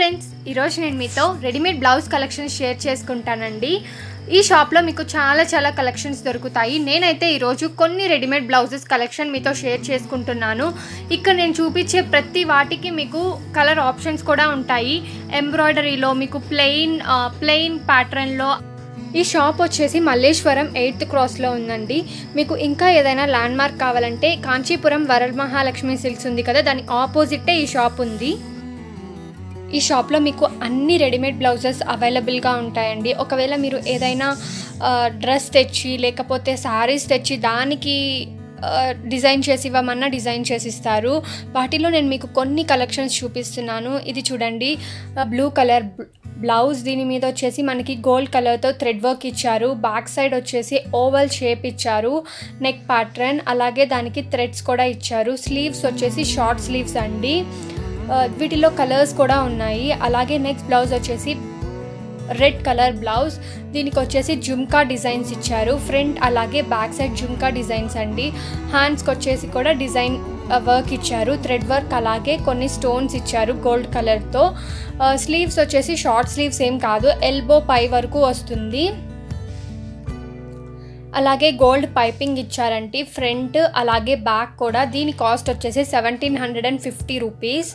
friends ఈరోజు నేను మీతో రెడీమేడ్ బ్లౌజ్ కలెక్షన్స్ షేర్ చేసుకుంటానండి ఈ షాప్లో మీకు చాలా చాలా కలెక్షన్స్ దొరుకుతాయి నేనైతే ఈరోజు కొన్ని రెడీమేడ్ బ్లౌజెస్ కలెక్షన్ మీతో షేర్ చేసుకుంటున్నాను ఇక్కడ నేను చూపించే ప్రతి వాటికి మీకు కలర్ ఆప్షన్స్ కూడా ఉంటాయి ఎంబ్రాయిడరీలో మీకు ప్లెయిన్ ప్లెయిన్ ప్యాటర్న్లో ఈ షాప్ వచ్చేసి మల్లేశ్వరం ఎయిత్ క్రాస్లో ఉందండి మీకు ఇంకా ఏదైనా ల్యాండ్ మార్క్ కావాలంటే కాంచీపురం వరమహాలక్ష్మి సిల్క్స్ ఉంది కదా దాని ఆపోజిటే ఈ షాప్ ఉంది ఈ షాప్లో మీకు అన్ని రెడీమేడ్ బ్లౌజెస్ అవైలబుల్గా ఉంటాయండి ఒకవేళ మీరు ఏదైనా డ్రెస్ తెచ్చి లేకపోతే శారీస్ తెచ్చి దానికి ఆ, డిజైన్ చేసి ఇవ్వమన్నా డిజైన్ చేసి ఇస్తారు వాటిలో నేను మీకు కొన్ని కలెక్షన్స్ చూపిస్తున్నాను ఇది చూడండి బ్లూ కలర్ బ్లౌజ్ దీని మీద వచ్చేసి మనకి గోల్డ్ కలర్తో థ్రెడ్ వర్క్ ఇచ్చారు బ్యాక్ సైడ్ వచ్చేసి ఓవల్ షేప్ ఇచ్చారు నెక్ ప్యాటర్న్ అలాగే దానికి థ్రెడ్స్ కూడా ఇచ్చారు స్లీవ్స్ వచ్చేసి షార్ట్ స్లీవ్స్ అండి ఆ, వీటిలో కలర్స్ కూడా ఉన్నాయి అలాగే నెక్స్ట్ బ్లౌజ్ వచ్చేసి రెడ్ కలర్ బ్లౌజ్ దీనికి వచ్చేసి జుమ్కా డిజైన్స్ ఇచ్చారు ఫ్రంట్ అలాగే బ్యాక్ సైడ్ జుమ్కా డిజైన్స్ అండి హ్యాండ్స్కి వచ్చేసి కూడా డిజైన్ వర్క్ ఇచ్చారు థ్రెడ్ వర్క్ అలాగే కొన్ని స్టోన్స్ ఇచ్చారు గోల్డ్ కలర్తో స్లీవ్స్ వచ్చేసి షార్ట్ స్లీవ్స్ ఏం కాదు ఎల్బో పై వరకు వస్తుంది అలాగే గోల్డ్ పైపింగ్ ఇచ్చారంటే ఫ్రంట్ అలాగే బ్యాక్ కూడా దీని కాస్ట్ వచ్చేసి seventeen hundred and fifty rupees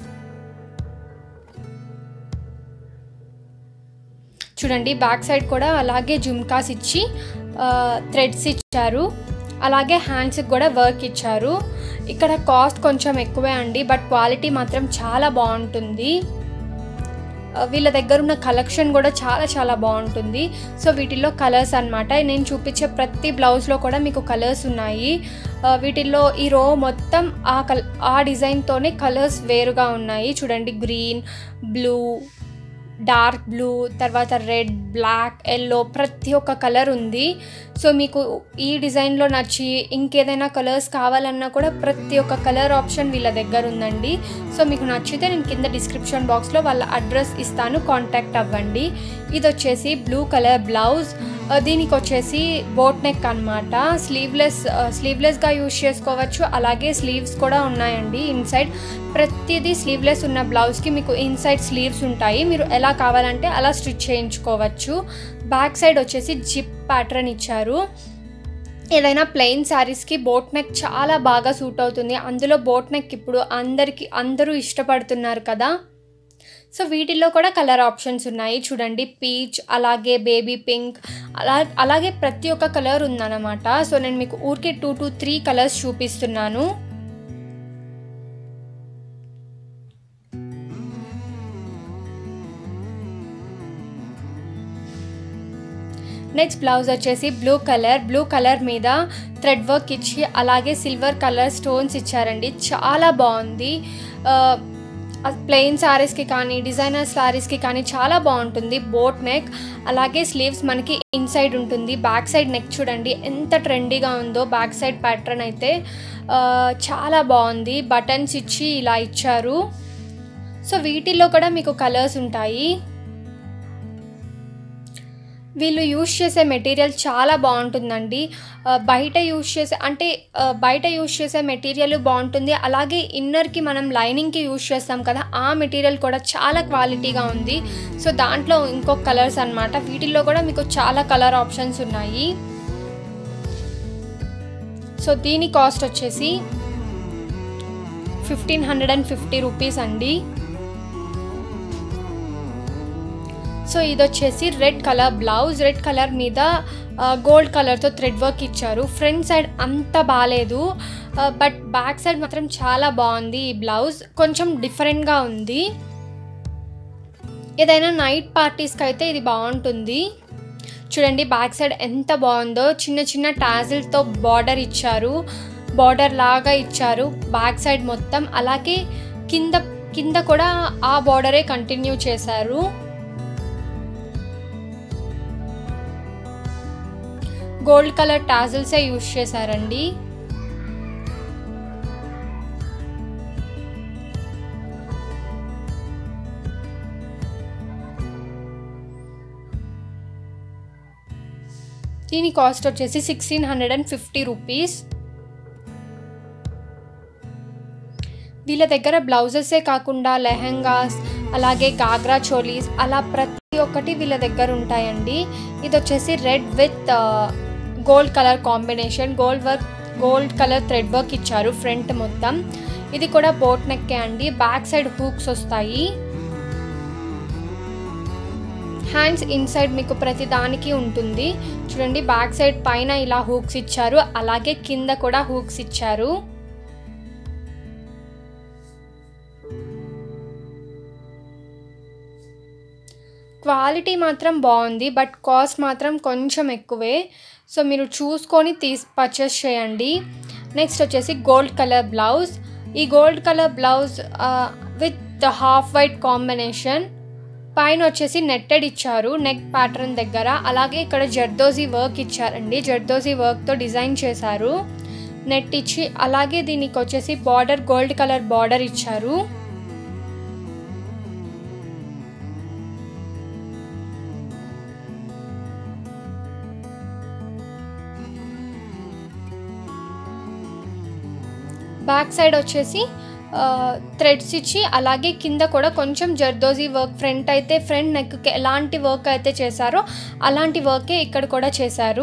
చూడండి బ్యాక్ సైడ్ కూడా అలాగే జుమ్కాస్ ఇచ్చి థ్రెడ్స్ ఇచ్చారు అలాగే హ్యాండ్స్కి కూడా వర్క్ ఇచ్చారు ఇక్కడ కాస్ట్ కొంచెం ఎక్కువే అండి బట్ క్వాలిటీ మాత్రం చాలా బాగుంటుంది ఆ, వీళ్ళ దగ్గర ఉన్న కలెక్షన్ కూడా చాలా చాలా బాగుంటుంది సో వీటిల్లో కలర్స్ అన్నమాట నేను చూపించే ప్రతి బ్లౌజ్లో కూడా మీకు కలర్స్ ఉన్నాయి ఆ, వీటిల్లో ఈ రో మొత్తం ఆ కల్ ఆ డిజైన్తోనే కలర్స్ వేరుగా ఉన్నాయి చూడండి గ్రీన్ బ్లూ డార్క్ బ్లూ తర్వాత రెడ్ బ్లాక్ ఎల్లో ప్రతి ఒక్క కలర్ ఉంది సో మీకు ఈ డిజైన్లో నచ్చి ఇంకేదైనా కలర్స్ కావాలన్నా కూడా ప్రతి ఒక్క కలర్ ఆప్షన్ వీళ్ళ దగ్గర ఉందండి సో మీకు నచ్చితే నేను కింద డిస్క్రిప్షన్ బాక్స్లో వాళ్ళ అడ్రస్ ఇస్తాను కాంటాక్ట్ అవ్వండి ఇది వచ్చేసి బ్లూ కలర్ బ్లౌజ్ ఆ, దీనికి వచ్చేసి బోట్ నెక్ అనమాట స్లీవ్లెస్ స్లీవ్లెస్గా యూజ్ చేసుకోవచ్చు అలాగే స్లీవ్స్ కూడా ఉన్నాయండి ఇన్సైడ్ ప్రతిదీ స్లీవ్లెస్ ఉన్న బ్లౌజ్కి మీకు ఇన్సైడ్ స్లీవ్స్ ఉంటాయి మీరు ఎలా కావాలంటే అలా స్టిచ్ చేయించుకోవచ్చు బ్యాక్ సైడ్ వచ్చేసి జిప్ ప్యాటర్న్ ఇచ్చారు ఏదైనా ప్లెయిన్ శారీస్కి బోట్ నెక్ చాలా బాగా సూట్ అవుతుంది అందులో బోట్ నెక్ ఇప్పుడు అందరికి అందరూ ఇష్టపడుతున్నారు కదా సో వీటిల్లో కూడా కలర్ ఆప్షన్స్ ఉన్నాయి చూడండి పీచ్ అలాగే బేబీ పింక్ అలా అలాగే ప్రతి ఒక్క కలర్ ఉందన్నమాట సో నేను మీకు ఊరికే టూ టు త్రీ కలర్స్ చూపిస్తున్నాను నెక్స్ట్ బ్లౌజ్ వచ్చేసి బ్లూ కలర్ బ్లూ కలర్ మీద థ్రెడ్ వర్క్ ఇచ్చి అలాగే సిల్వర్ కలర్ స్టోన్స్ ఇచ్చారండి చాలా బాగుంది ప్లెయిన్ శారీస్కి కానీ డిజైనర్ శారీస్కి కానీ చాలా బాగుంటుంది బోట్ నెక్ అలాగే స్లీవ్స్ మనకి ఇన్సైడ్ ఉంటుంది బ్యాక్ సైడ్ నెక్ చూడండి ఎంత ట్రెండీగా ఉందో బ్యాక్ సైడ్ ప్యాటర్న్ అయితే ఆ, చాలా బాగుంది బటన్స్ ఇచ్చి ఇలా ఇచ్చారు సో వీటిల్లో కూడా మీకు కలర్స్ ఉంటాయి వీళ్ళు యూస్ చేసే మెటీరియల్ చాలా బాగుంటుందండి ఆ, బయట యూస్ చేసే అంటే ఆ, బయట యూస్ చేసే మెటీరియల్ బాగుంటుంది అలాగే ఇన్నర్కి మనం లైనింగ్కి యూస్ చేస్తాం కదా ఆ మెటీరియల్ కూడా చాలా క్వాలిటీగా ఉంది సో దాంట్లో ఇంకొక కలర్స్ అన్నమాట వీటిల్లో కూడా మీకు చాలా కలర్ ఆప్షన్స్ ఉన్నాయి సో దీని కాస్ట్ వచ్చేసి fifteen hundred and fifty rupees అండి సో ఇది వచ్చేసి red colour blouse red colour మీద గోల్డ్ కలర్తో థ్రెడ్ వర్క్ ఇచ్చారు ఫ్రంట్ సైడ్ అంత బాగాలేదు బట్ బ్యాక్ సైడ్ మాత్రం చాలా బాగుంది ఈ బ్లౌజ్ కొంచెం డిఫరెంట్గా ఉంది ఏదైనా నైట్ పార్టీస్కి అయితే ఇది బాగుంటుంది చూడండి బ్యాక్ సైడ్ ఎంత బాగుందో చిన్న చిన్న టాజిల్తో బార్డర్ ఇచ్చారు బార్డర్ లాగా ఇచ్చారు బ్యాక్ సైడ్ మొత్తం అలాగే కింద కింద కూడా ఆ బార్డరే కంటిన్యూ చేశారు గోల్డ్ కలర్ టాజిల్సే యూజ్ చేశారండి దీని కాస్ట్ వచ్చేసి sixteen hundred and fifty rupees వీళ్ళ దగ్గర బ్లౌజెసే కాకుండా లెహంగాస్ అలాగే గాగ్రా చోలీస్ అలా ప్రతి ఒక్కటి వీళ్ళ దగ్గర ఉంటాయండి ఇది వచ్చేసి red with gold colour combination gold work gold colour thread work ఇచ్చారు ఫ్రంట్ మొత్తం ఇది కూడా బోట్ నెక్కే అండి బ్యాక్ సైడ్ హూక్స్ వస్తాయి హ్యాండ్స్ ఇన్సైడ్ మీకు ప్రతి దానికి ఉంటుంది చూడండి బ్యాక్ సైడ్ పైన ఇలా హూక్స్ ఇచ్చారు అలాగే కింద కూడా హూక్స్ ఇచ్చారు క్వాలిటీ మాత్రం బాగుంది బట్ కాస్ట్ మాత్రం కొంచెం ఎక్కువే సో మీరు చూసుకొని తీసి పర్చేస్ చేయండి నెక్స్ట్ వచ్చేసి గోల్డ్ కలర్ బ్లౌజ్ ఈ gold colour blouse with half white combination పైన వచ్చేసి నెట్టెడ్ ఇచ్చారు నెక్ ప్యాటర్న్ దగ్గర అలాగే ఇక్కడ జర్దోజీ వర్క్ ఇచ్చారండి జర్దోజీ వర్క్తో డిజైన్ చేశారు నెట్ ఇచ్చి అలాగే దీనికి వచ్చేసి బార్డర్ గోల్డ్ కలర్ బార్డర్ ఇచ్చారు బ్యాక్ సైడ్ వచ్చేసి థ్రెడ్స్ ఇచ్చి అలాగే కింద కూడా కొంచెం జర్దోజీ వర్క్ ఫ్రంట్ అయితే ఫ్రంట్ నెక్కి ఎలాంటి వర్క్ అయితే చేశారో అలాంటి వర్కే ఇక్కడ కూడా చేశారు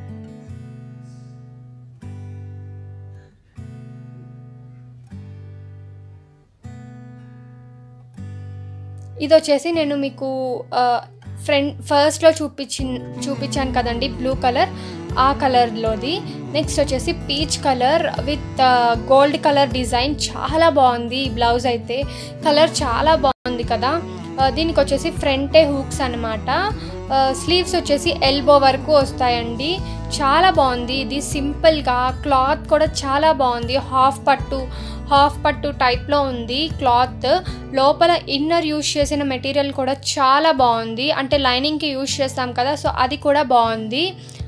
ఇది వచ్చేసి నేను మీకు ఫ్రంట్ ఫస్ట్లో చూపించి చూపించాను కదండి బ్లూ కలర్ ఆ కలర్లోది నెక్స్ట్ వచ్చేసి peach colour with gold colour design చాలా బాగుంది ఈ బ్లౌజ్ అయితే కలర్ చాలా బాగుంది కదా దీనికి వచ్చేసి ఫ్రంటే హూక్స్ అనమాట స్లీవ్స్ వచ్చేసి ఎల్బో వరకు వస్తాయండి చాలా బాగుంది ఇది సింపుల్గా క్లాత్ కూడా చాలా బాగుంది హాఫ్ పట్టు హాఫ్ పట్టు టైప్లో ఉంది క్లాత్ లోపల ఇన్నర్ యూజ్ చేసిన మెటీరియల్ కూడా చాలా బాగుంది అంటే లైనింగ్కి యూజ్ చేస్తాం కదా సో అది కూడా బాగుంది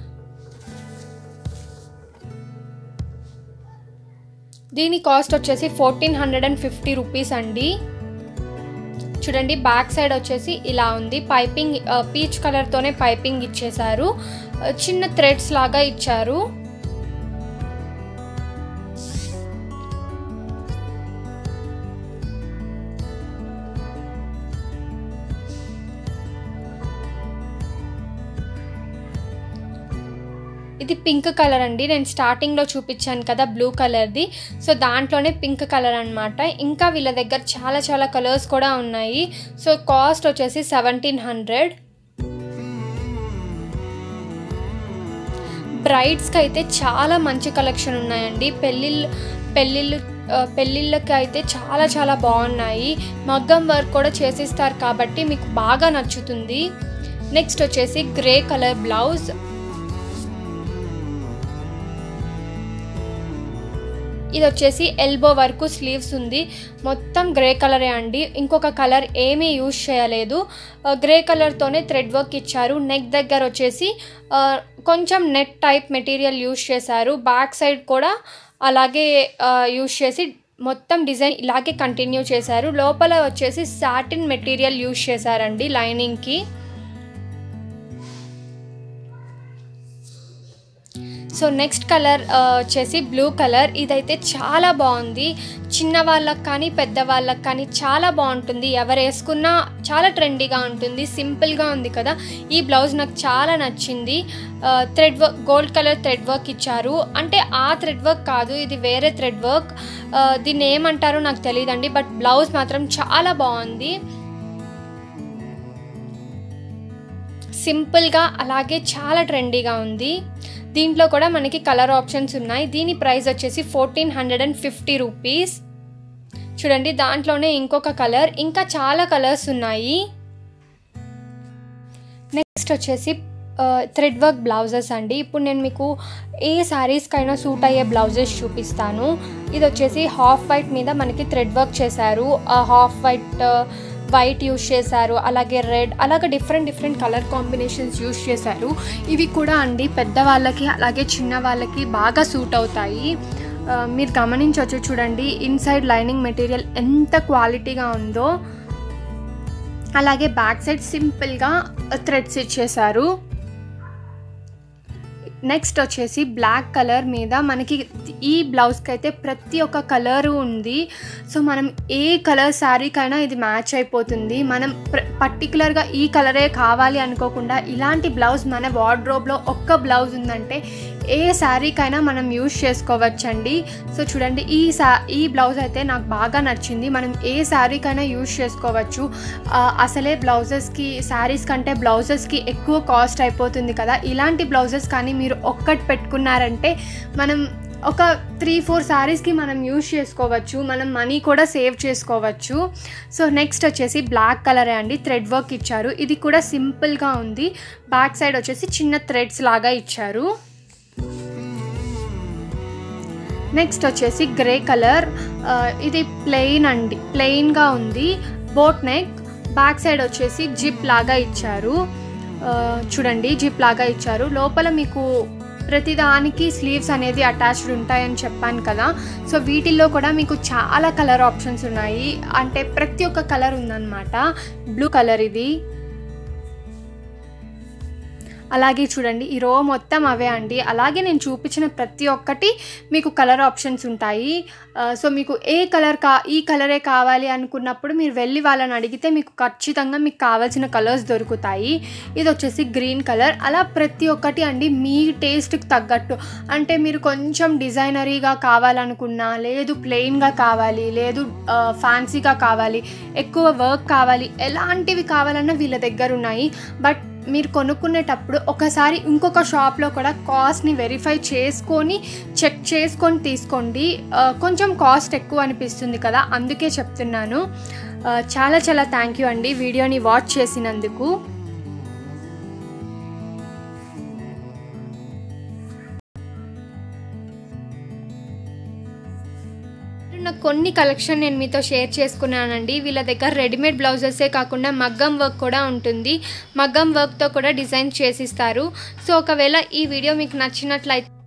దీని కాస్ట్ వచ్చేసి fourteen hundred and fifty rupees అండి చూడండి బ్యాక్ సైడ్ వచ్చేసి ఇలా ఉంది పైపింగ్ పీచ్ కలర్తోనే పైపింగ్ ఇచ్చేసారు చిన్న థ్రెడ్స్ లాగా ఇచ్చారు ఇది పింక్ కలర్ అండి నేను స్టార్టింగ్లో చూపించాను కదా బ్లూ కలర్ది సో దాంట్లోనే పింక్ కలర్ అనమాట ఇంకా వీళ్ళ దగ్గర చాలా చాలా కలర్స్ కూడా ఉన్నాయి సో కాస్ట్ వచ్చేసి సెవెంటీన్ హండ్రెడ్ బ్రైడ్స్కి అయితే చాలా మంచి కలెక్షన్ ఉన్నాయండి పెళ్ళిళ్ళు పెళ్ళిళ్ళు పెళ్ళిళ్ళకి అయితే చాలా చాలా బాగున్నాయి మగ్గం వర్క్ కూడా చేసిస్తారు కాబట్టి మీకు బాగా నచ్చుతుంది నెక్స్ట్ వచ్చేసి గ్రే కలర్ బ్లౌజ్ ఇది వచ్చేసి ఎల్బో వరకు స్లీవ్స్ ఉంది మొత్తం గ్రే కలరే అండి ఇంకొక కలర్ ఏమీ యూజ్ చేయలేదు గ్రే కలర్తోనే థ్రెడ్ వర్క్ ఇచ్చారు నెక్ దగ్గర వచ్చేసి కొంచెం నెట్ టైప్ మెటీరియల్ యూజ్ చేశారు బ్యాక్ సైడ్ కూడా అలాగే యూజ్ చేసి మొత్తం డిజైన్ ఇలాగే కంటిన్యూ చేశారు లోపల వచ్చేసి సాటిన్ మెటీరియల్ యూజ్ చేశారండి లైనింగ్కి సో నెక్స్ట్ కలర్ వచ్చేసి బ్లూ కలర్ ఇదైతే చాలా బాగుంది చిన్న వాళ్ళకి కానీ పెద్ద వాళ్ళకి కానీ చాలా బాగుంటుంది ఎవరు వేసుకున్నా చాలా ట్రెండీగా ఉంటుంది సింపుల్గా ఉంది కదా ఈ బ్లౌజ్ నాకు చాలా నచ్చింది thread work gold colour thread work ఇచ్చారు అంటే ఆ థ్రెడ్ వర్క్ కాదు ఇది వేరే థ్రెడ్ వర్క్ దీన్ని ఏమంటారో నాకు తెలియదండి బట్ బ్లౌజ్ మాత్రం చాలా బాగుంది సింపుల్గా అలాగే చాలా ట్రెండీగా ఉంది దీంట్లో కూడా మనకి కలర్ ఆప్షన్స్ ఉన్నాయి దీని ప్రైస్ వచ్చేసి fourteen hundred and fifty rupees చూడండి దాంట్లోనే ఇంకొక కలర్ ఇంకా చాలా కలర్స్ ఉన్నాయి నెక్స్ట్ వచ్చేసి థ్రెడ్ వర్క్ బ్లౌజెస్ అండి ఇప్పుడు నేను మీకు ఏ శారీస్కైనా సూట్ అయ్యే బ్లౌజెస్ చూపిస్తాను ఇది వచ్చేసి హాఫ్ వైట్ మీద మనకి థ్రెడ్ వర్క్ చేశారు హాఫ్ వైట్ వైట్ యూస్ చేశారు అలాగే రెడ్ అలాగే different different colour combinations use చేశారు ఇవి కూడా అండి పెద్దవాళ్ళకి అలాగే చిన్న వాళ్ళకి బాగా సూట్ అవుతాయి మీరు గమనించవచ్చు చూడండి ఇన్సైడ్ లైనింగ్ మెటీరియల్ ఎంత క్వాలిటీగా ఉందో అలాగే బ్యాక్ సైడ్ సింపుల్గా థ్రెడ్స్ ఇచ్చేశారు నెక్స్ట్ వచ్చేసి బ్లాక్ కలర్ మీద మనకి ఈ బ్లౌజ్కి అయితే ప్రతి ఒక్క కలరు ఉంది సో మనం ఏ కలర్ శారీకైనా ఇది మ్యాచ్ అయిపోతుంది మనం పర్టికులర్గా ఈ కలరే కావాలి అనుకోకుండా ఇలాంటి బ్లౌజ్ మన వార్డ్రోబ్లో ఒక్క బ్లౌజ్ ఉందంటే ఏ శారీకైనా మనం యూజ్ చేసుకోవచ్చండి సో చూడండి ఈ సా ఈ బ్లౌజ్ అయితే నాకు బాగా నచ్చింది మనం ఏ శారీకైనా యూజ్ చేసుకోవచ్చు ఆ, అసలే బ్లౌజెస్కి శారీస్ కంటే బ్లౌజెస్కి ఎక్కువ కాస్ట్ అయిపోతుంది కదా ఇలాంటి బ్లౌజెస్ కానీ మీరు ఒక్కటి పెట్టుకున్నారంటే మనం ఒక త్రీ ఫోర్ శారీస్కి మనం యూజ్ చేసుకోవచ్చు మనం మనీ కూడా సేవ్ చేసుకోవచ్చు సో నెక్స్ట్ వచ్చేసి బ్లాక్ కలరే అండి థ్రెడ్ వర్క్ ఇచ్చారు ఇది కూడా సింపుల్గా ఉంది బ్యాక్ సైడ్ వచ్చేసి చిన్న థ్రెడ్స్ లాగా ఇచ్చారు నెక్స్ట్ వచ్చేసి గ్రే కలర్ ఆ, ఇది ప్లెయిన్ అండి ప్లెయిన్గా ఉంది బోట్ నెక్ బ్యాక్ సైడ్ వచ్చేసి జిప్ లాగా ఇచ్చారు ఆ, చూడండి జిప్ లాగా ఇచ్చారు లోపల మీకు ప్రతిదానికి స్లీవ్స్ అనేది అటాచ్డ్ ఉంటాయని చెప్పాను కదా సో వీటిల్లో కూడా మీకు చాలా కలర్ ఆప్షన్స్ ఉన్నాయి అంటే ప్రతి ఒక్క కలర్ ఉందన్నమాట బ్లూ కలర్ ఇది అలాగే చూడండి ఈ రో మొత్తం అవే అండి అలాగే నేను చూపించిన ప్రతి ఒక్కటి మీకు కలర్ ఆప్షన్స్ ఉంటాయి ఆ, సో మీకు ఏ కలర్ కా ఈ కలరే కావాలి అనుకున్నప్పుడు మీరు వెళ్ళి వాళ్ళని అడిగితే మీకు ఖచ్చితంగా మీకు కావాల్సిన కలర్స్ దొరుకుతాయి ఇది వచ్చేసి గ్రీన్ కలర్ అలా ప్రతి ఒక్కటి అండి మీ టేస్ట్కి తగ్గట్టు అంటే మీరు కొంచెం డిజైనరీగా కావాలనుకున్నా లేదు ప్లెయిన్గా కావాలి లేదు ఫ్యాన్సీగా కావాలి ఎక్కువ వర్క్ కావాలి ఎలాంటివి కావాలన్నా వీళ్ళ దగ్గర ఉన్నాయి బట్ మీరు కొనుక్కునేటప్పుడు ఒకసారి ఇంకొక షాప్లో కూడా కాస్ట్ని వెరిఫై చేసుకొని చెక్ చేసుకొని తీసుకోండి ఆ, కొంచెం కాస్ట్ ఎక్కువ అనిపిస్తుంది కదా అందుకే చెప్తున్నాను ఆ, చాలా చాలా థ్యాంక్ యూ అండి వీడియోని వాచ్ చేసినందుకు ఉన్న కొన్ని కలెక్షన్ నేను మీతో షేర్ చేసుకున్నానండి వీళ్ళ దగ్గర రెడీమేడ్ బ్లౌజెసే కాకుండా మగ్గం వర్క్ కూడా ఉంటుంది మగ్గం వర్క్తో కూడా డిజైన్ చేసిస్తారు సో ఒకవేళ ఈ వీడియో మీకు నచ్చినట్లయితే